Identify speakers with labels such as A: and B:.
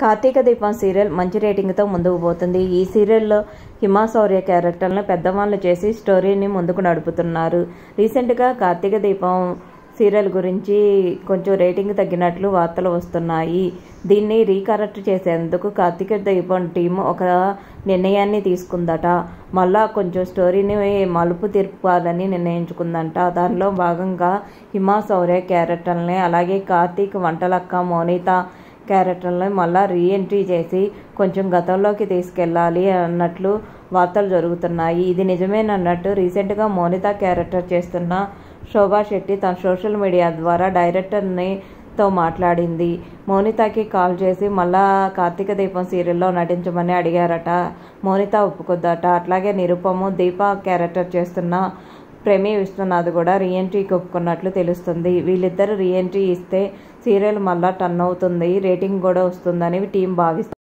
A: కార్తీక దీపం సీరియల్ మంచి రేటింగ్తో ముందుకు పోతుంది ఈ సీరియల్లో హిమా శౌర్య క్యారెక్టర్లను పెద్దవాళ్ళు చేసి స్టోరీని ముందుకు నడుపుతున్నారు రీసెంట్గా కార్తీక దీపం సీరియల్ గురించి కొంచెం రేటింగ్ తగ్గినట్లు వార్తలు వస్తున్నాయి దీన్ని రీకరెక్ట్ చేసేందుకు కార్తీక దీపం టీం ఒక నిర్ణయాన్ని తీసుకుందట మళ్ళా కొంచెం స్టోరీని మలుపు తిరపాలని నిర్ణయించుకుందంట దానిలో భాగంగా హిమా శౌర్య క్యారెక్టర్ని అలాగే కార్తీక్ వంటలక్క మోనిత క్యారెక్టర్ని మళ్ళా రీఎంట్రీ చేసి కొంచెం గతంలోకి తీసుకెళ్ళాలి అన్నట్లు వార్తలు జరుగుతున్నాయి ఇది నిజమేనన్నట్టు రీసెంట్గా మోనిత క్యారెక్టర్ చేస్తున్న శోభా శెట్టి తన సోషల్ మీడియా ద్వారా డైరెక్టర్ని తో మాట్లాడింది మోనితకి కాల్ చేసి మళ్ళా కార్తీక దీపం సీరియల్లో నటించమని అడిగారట మోనిత ఒప్పుకొద్దట అట్లాగే నిరుపము దీప క్యారెక్టర్ చేస్తున్న ప్రేమి విశ్వనాథ్ కూడా రీఎంట్రీకి ఒప్పుకున్నట్లు తెలుస్తుంది వీళ్ళిద్దరు రీఎంట్రీ ఇస్తే సీరియల్ మళ్ళా టర్న్ అవుతుంది రేటింగ్ కూడా వస్తుందని టీం భావిస్తుంది